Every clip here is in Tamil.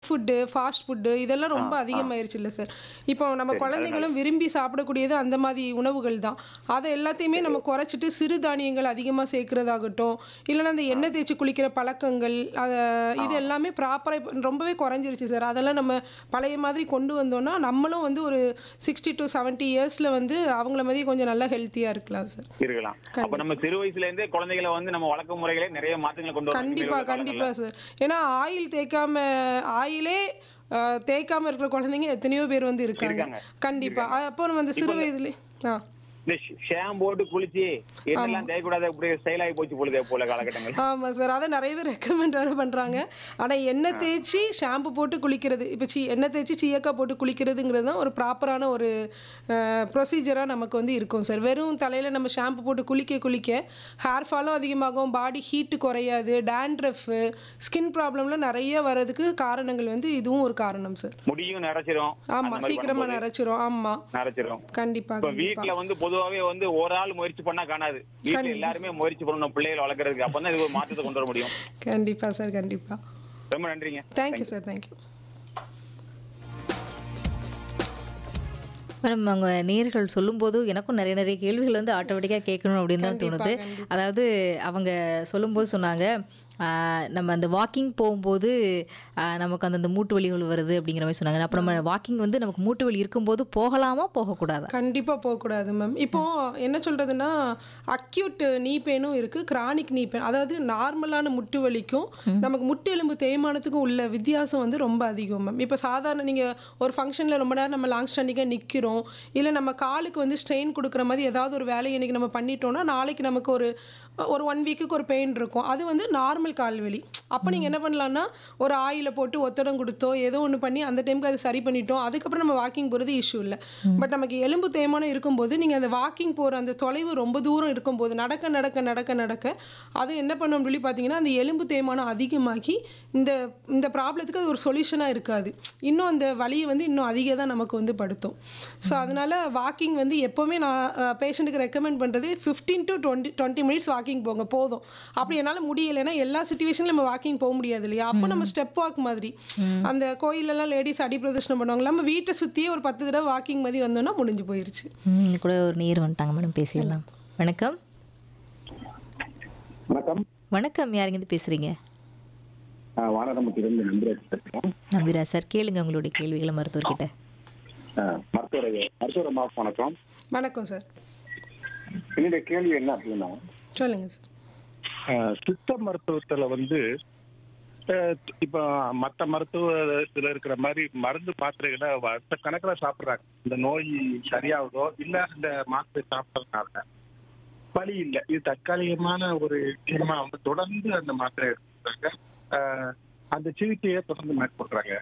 ஃபுட்டு ஃபாஸ்ட் ஃபுட்டு இதெல்லாம் ரொம்ப அதிகமாயிருச்சு இல்லை சார் இப்போ நம்ம குழந்தைகளும் விரும்பி சாப்பிடக்கூடியது அந்த மாதிரி உணவுகள் தான் அதை எல்லாத்தையுமே நம்ம குறைச்சிட்டு சிறுதானியங்கள் அதிகமாக சேர்க்கறதாகட்டும் இல்லைன்னா அந்த எண்ணெய் தேய்ச்சி குளிக்கிற பழக்கங்கள் அதை இது எல்லாமே ப்ராப்பராக ரொம்பவே குறைஞ்சிருச்சு சார் அதெல்லாம் நம்ம பழைய மாதிரி கொண்டு வந்தோம்னா நம்மளும் வந்து ஒரு சிக்ஸ்டி டு செவன்ட்டி இயர்ஸில் வந்து அவங்கள மாதிரி கொஞ்சம் நல்லா ஹெல்த்தியாக இருக்கலாம் சார் இருக்கலாம் அப்ப நம்ம சிறு வயசுல இருந்தே குழந்தைகளை வந்து நம்ம வழக்க முறைகளே நிறைய மாற்றங்களை கொண்டு வரணும் கண்டிப்பா இனிமேல் உள்ள கண்டிப்பா சார் ஏன்னா ஆயில் தேய்க்காம ஆயிலே அஹ், தேய்க்காம இருக்கிற குழந்தைங்க எத்தனையோ பேர் வந்து இருக்காங்க இருக்காங்க. கண்டிப்பா அப்போ நம்ம அந்த சிறு வயதுல ஆ இந்த ஷாம் போட்டு குளிச்சு என்னெல்லாம் தேய்க்கூடாது இப்படி ஸ்டைல் ஆகி போச்சு பொழுது போல காலகட்டங்கள் ஆமா சார் அதை நிறைய பேர் ரெக்கமெண்ட் வேறு பண்ணுறாங்க ஆனால் எண்ணெய் தேய்ச்சி ஷாம்பு போட்டு குளிக்கிறது இப்போ சி எண்ணெய் தேய்ச்சி சீயக்காய் போட்டு குளிக்கிறதுங்கிறது தான் ஒரு ப்ராப்பரான ஒரு ப்ரொசீஜராக நமக்கு வந்து இருக்கும் சார் வெறும் தலையில் நம்ம ஷாம்பு போட்டு குளிக்க குளிக்க ஹேர் ஃபாலும் அதிகமாகும் பாடி ஹீட்டு குறையாது டேண்ட்ரஃபு ஸ்கின் ப்ராப்ளம்லாம் நிறைய வர்றதுக்கு காரணங்கள் வந்து இதுவும் ஒரு காரணம் சார் முடியும் நிறைச்சிரும் ஆமாம் சீக்கிரமாக நிறைச்சிரும் ஆமாம் நிறைச்சிரும் கண்டிப்பாக இப்ப வீட்டுல வந்து பொதுவாவே வந்து ஒரு ஆள் முயற்சி பண்ணா காணாது வீட்டுல எல்லாருமே முயற்சி பண்ணணும் பிள்ளைகளை வளர்க்கறதுக்கு அப்பதான் இது ஒரு மாற்றத்தை கொண்டு வர முடியும் கண்டிப்பாக சார் கண்டிப்பாக ரொம்ப நன்றிங்க தேங்க்யூ சார் தேங்க்யூ மேடம் அவங்க நேர்கள் சொல்லும்போது எனக்கும் நிறைய நிறைய கேள்விகள் வந்து ஆட்டோமேட்டிக்காக கேட்கணும் அப்படின்னு தான் தோணுது அதாவது அவங்க சொல்லும்போது சொன்னாங்க ஆஹ், நம்ம அந்த வாக்கிங் போகும்போது ஆஹ், நமக்கு அந்த அந்த மூட்டு வலிகள் வருது அப்படிங்கிற மாதிரி சொன்னாங்க அப்போ நம்ம வாக்கிங் வந்து நமக்கு மூட்டு வலி இருக்கும்போது போகலாமா போகக்கூடாதா கண்டிப்பாக போகக்கூடாது மேம் இப்போ என்ன சொல்கிறதுனா அக்யூட் நீ பெயினும் இருக்குது கிரானிக் நீ பெயின் அதாவது நார்மலான முட்டு வலிக்கும் நமக்கு முட்டு எலும்பு தேய்மானத்துக்கும் உள்ள வித்தியாசம் வந்து ரொம்ப அதிகம் மேம் இப்போ சாதாரண நீங்கள் ஒரு ஃபங்க்ஷனில் ரொம்ப நேரம் நம்ம லாங் ஸ்டாண்டிங்காக நிற்கிறோம் இல்லை நம்ம காலுக்கு வந்து ஸ்ட்ரெயின் கொடுக்குற மாதிரி ஏதாவது ஒரு வேலையை இன்றைக்கி நம்ம பண்ணிட்டோம்னா நாளைக்கு நமக்கு ஒரு ஒரு ஒன் வீக்குக்கு ஒரு பெயின் இருக்கும் அது வந்து நார்மல் கால் வலி அப்போ நீங்கள் என்ன பண்ணலான்னா ஒரு ஆயிலை போட்டு ஒத்தடம் கொடுத்தோ ஏதோ ஒன்று பண்ணி அந்த டைமுக்கு அது சரி பண்ணிட்டோம் அதுக்கப்புறம் நம்ம வாக்கிங் போகிறது இஷ்யூ இல்லை பட் நமக்கு எலும்பு தேய்மானம் இருக்கும்போது நீங்கள் அந்த வாக்கிங் போகிற அந்த தொலைவு ரொம்ப தூரம் இருக்கும்போது நடக்க நடக்க நடக்க நடக்க அது என்ன பண்ணும் சொல்லி பார்த்தீங்கன்னா அந்த எலும்பு தேய்மானம் அதிகமாகி இந்த இந்த ப்ராப்ளத்துக்கு அது ஒரு சொல்யூஷனாக இருக்காது இன்னும் அந்த வலியை வந்து இன்னும் அதிக தான் நமக்கு வந்து படுத்தும் ஸோ அதனால வாக்கிங் வந்து எப்போவுமே நான் பேஷண்ட்டுக்கு ரெக்கமெண்ட் பண்ணுறது fifteen to twenty twenty minutes walking போங்க போதும் அப்படி என்னால் முடியலைன்னா எல்லா சுச்சுவேஷன்லையும் நம்ம வாக்கிங் போக முடியாது இல்லையா அப்போ நம்ம ஸ்டெப் வாக் மாதிரி அந்த கோயிலெல்லாம் லேடிஸ் அடி பிரதர்ஷனம் பண்ணுவாங்க நம்ம வீட்டை சுற்றியே ஒரு பத்து தடவை வாக்கிங் மாதிரி வந்தோம்னா முடிஞ்சு போயிருச்சு ம், இங்க கூட ஒரு நேர் வந்துட்டாங்க மேடம் பேசிடலாம் வணக்கம் வணக்கம் வணக்கம் யாருங்க பேசுறீங்க வானரமுத்திலிருந்து நம்பிராஜ் பேசுகிறேன் நம்பிரா சார் கேளுங்க உங்களுடைய கேள்விகளை மருத்துவர்கிட்ட மருத்துவ மருத்துவ மாஃப் வணக்கம் வணக்கம் சார் என்னுடைய கேள்வி என்ன அப்படின்னா சொல்லுங்கள் சார் அஹ், சித்த மருத்துவத்துல வந்து அஹ், இப்ப மத்த மருத்துவத்துல இருக்கிற மாதிரி மருந்து மாத்திரைகளை வருஷ கணக்குல சாப்பிடுறாங்க இந்த நோய் சரியாகுதோ இல்ல இந்த மாத்திரை சாப்பிட்டதுனால வலி இல்லை இது தற்காலிகமான ஒரு விஷயமா வந்து தொடர்ந்து அந்த மாத்திரை எடுத்துக்கிறாங்க அஹ், அந்த சிகிச்சையை தொடர்ந்து மேற்கொள்றாங்க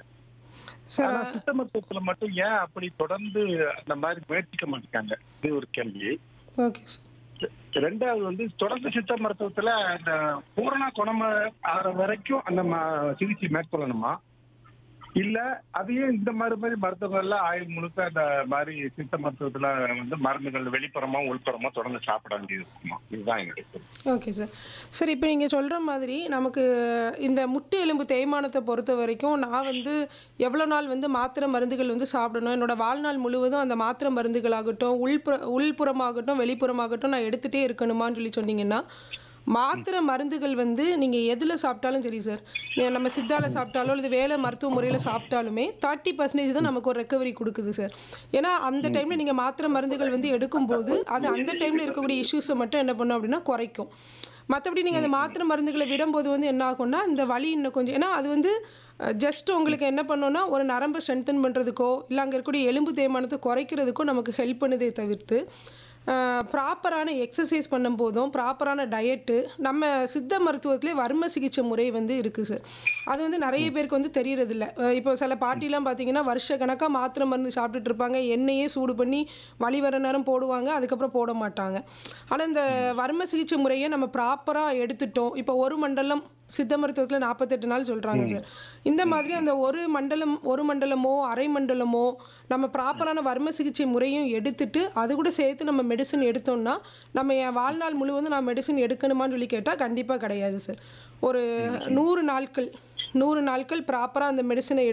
சார் ஆனா சித்த மருத்துவத்துல மட்டும் ஏன் அப்படி தொடர்ந்து அந்த மாதிரி முயற்சிக்க மாட்டேங்காங்க இது ஒரு கேள்வி ஓகே சார் ரெண்டாவது வந்து தொடர்ந்து சித்த மருத்துவத்துல அந்த பூரண குணம் ஆகிற வரைக்கும் அந்த ம- சிகிச்சை மேற்கொள்ளணுமா இல்ல அதையே இந்த மாதிரி மாதிரி மருத்துவங்கள்ல ஆயுள் முழுக்க அந்த மாதிரி சித்த மருத்துவத்துல வந்து மருந்துகள் வெளிப்புறமா உள்புறமா தொடர்ந்து சாப்பிட வேண்டியது இருக்குமா இதுதான் என்னுடைய கேள்வி. ஓகே சார் சார் இப்போ நீங்கள் சொல்கிற மாதிரி நமக்கு இந்த முட்டு எலும்பு தேய்மானத்தை பொறுத்த வரைக்கும் நான் வந்து எவ்வளோ நாள் வந்து மாத்திரை மருந்துகள் வந்து சாப்பிடணும் என்னோட வாழ்நாள் முழுவதும் அந்த மாத்திரை மருந்துகளாகட்டும் உள்புற உள்புறமாகட்டும் வெளிப்புறமாகட்டும் நான் எடுத்துகிட்டே இருக்கணுமான்னு சொல்லி சொன்னீங்கன்னா மாத்திரை மருந்துகள் வந்து நீங்கள் எதில் சாப்பிட்டாலும் சரி சார் நீ- நம்ம சித்தால சாப்பிட்டாலோ இல்லை வேலை மருத்துவ முறையில் சாப்பிட்டாலுமே தேர்ட்டி பர்சன்டேஜ் தான் நமக்கு ஒரு ரெக்கவரி கொடுக்குது சார் ஏன்னா அந்த டைமில் நீங்கள் மாத்திரை மருந்துகள் வந்து எடுக்கும்போது அது அந்த டைமில் இருக்கக்கூடிய இஷ்யூஸை மட்டும் என்ன பண்ணும் அப்படின்னா குறைக்கும் மற்றபடி நீங்கள் அந்த மாத்திரை மருந்துகளை விடும்போது வந்து என்ன ஆகும்னா இந்த வலி இன்னும் கொஞ்சம் ஏன்னா அது வந்து ஜஸ்ட் உங்களுக்கு என்ன பண்ணோன்னா ஒரு நரம்பை ஸ்ட்ரென்தன் பண்ணுறதுக்கோ இல்லை அங்கே இருக்கக்கூடிய எலும்பு தேய்மானத்தை குறைக்கிறதுக்கோ நமக்கு ஹெல்ப் பண்ணுதே தவிர்த்து ப்ராப்பரான எக்ஸசைஸ் பண்ணும் போதும் ப்ராப்பரான டயட்டு நம்ம சித்த மருத்துவத்திலே வர்ம சிகிச்சை முறை வந்து இருக்குது சார் அது வந்து நிறைய பேருக்கு வந்து தெரியறதில்ல அஹ் இப்போ சில பாட்டிலாம் பார்த்தீங்கன்னா வருஷ கணக்காக மாத்திரை மருந்து சாப்பிட்டுட்டு இருப்பாங்க எண்ணெயே சூடு பண்ணி வலி வர நேரம் போடுவாங்க அதுக்கப்புறம் போட மாட்டாங்க ஆனால் இந்த வர்ம சிகிச்சை முறையை நம்ம ப்ராப்பராக எடுத்துட்டோம் இப்போ ஒரு மண்டலம் சித்த மருத்துவத்தில் நாற்பத்தெட்டு நாள் சொல்கிறாங்க சார் இந்த மாதிரி அந்த ஒரு மண்டலம் ஒரு மண்டலமோ அரை மண்டலமோ நம்ம ப்ராப்பரான வர்ம சிகிச்சை முறையும் எடுத்துட்டு அது கூட சேர்த்து நம்ம மெடிசன் எடுத்தோம்னா நம்ம என் வாழ்நாள் முழுவதும் நான் மெடிசன் எடுக்கணுமான்னு சொல்லி கேட்டால் கண்டிப்பாக கிடையாது சார் ஒரு நூறு நாட்கள் நூறு நாட்கள் ப்ராப்பராக அந்த மெடிசனை